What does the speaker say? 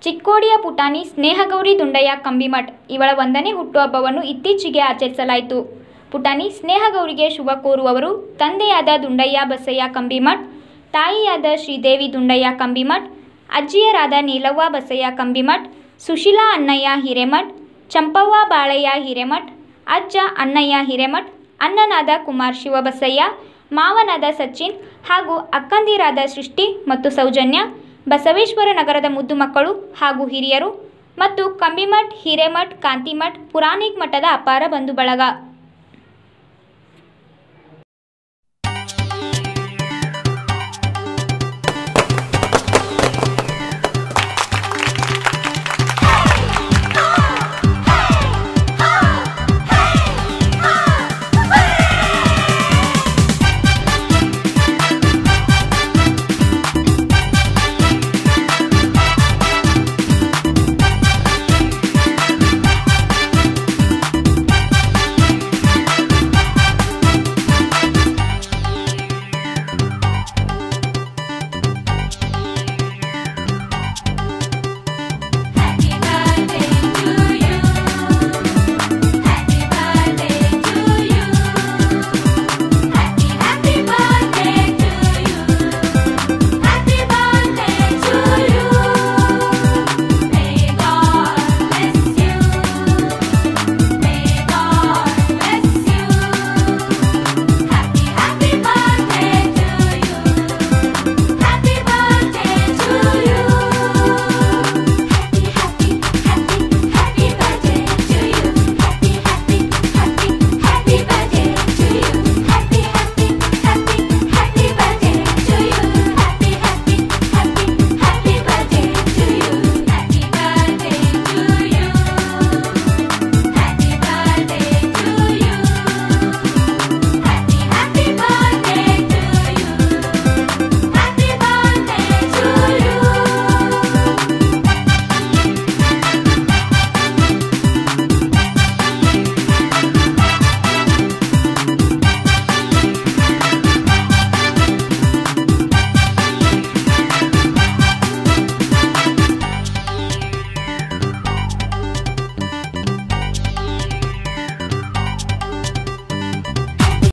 ಚಿಕ್ಕೋಡಿಯ ಪುಟಾಣಿ ಸ್ನೇಹಗೌರಿ ದುಂಡಯ್ಯ ಕಂಬಿಮಠ್ ಇವಳ ಒಂದನೇ ಹುಟ್ಟುಹಬ್ಬವನ್ನು ಇತ್ತೀಚೆಗೆ ಆಚರಿಸಲಾಯಿತು ಪುಟಾಣಿ ಸ್ನೇಹಗೌರಿಗೆ ಶುಭ ಕೋರುವವರು ತಂದೆಯಾದ ದುಂಡಯ್ಯ ಬಸಯ್ಯ ಕಂಬಿಮಠ್ ತಾಯಿಯಾದ ಶ್ರೀದೇವಿ ದುಂಡಯ್ಯ ಕಂಬಿಮಠ್ ಅಜ್ಜಿಯರಾದ ನೀಲವ್ವ ಬಸಯ್ಯ ಕಂಬಿಮಠ್ ಸುಶೀಲಾ ಅಣ್ಣಯ್ಯ ಹಿರೇಮಠ್ ಚಂಪವ್ವ ಬಾಳಯ್ಯ ಹಿರೇಮಠ್ ಅಜ್ಜ ಅಣ್ಣಯ್ಯ ಹಿರೇಮಠ್ ಅಣ್ಣನಾದ ಕುಮಾರ್ ಶಿವಬಸಯ್ಯ ಮಾವನಾದ ಸಚಿನ್ ಹಾಗೂ ಅಕ್ಕಂದಿರಾದ ಸೃಷ್ಟಿ ಮತ್ತು ಸೌಜನ್ಯ ಬಸವೇಶ್ವರ ನಗರದ ಮುದ್ದು ಮಕ್ಕಳು ಹಾಗೂ ಹಿರಿಯರು ಮತ್ತು ಕಂಬಿಮಠ್ ಹಿರೇಮಠ್ ಕಾಂತಿಮಠ್ ಪುರಾಣಿಕ್ ಮಠದ ಅಪಾರ ಬಂಧು ಬಳಗ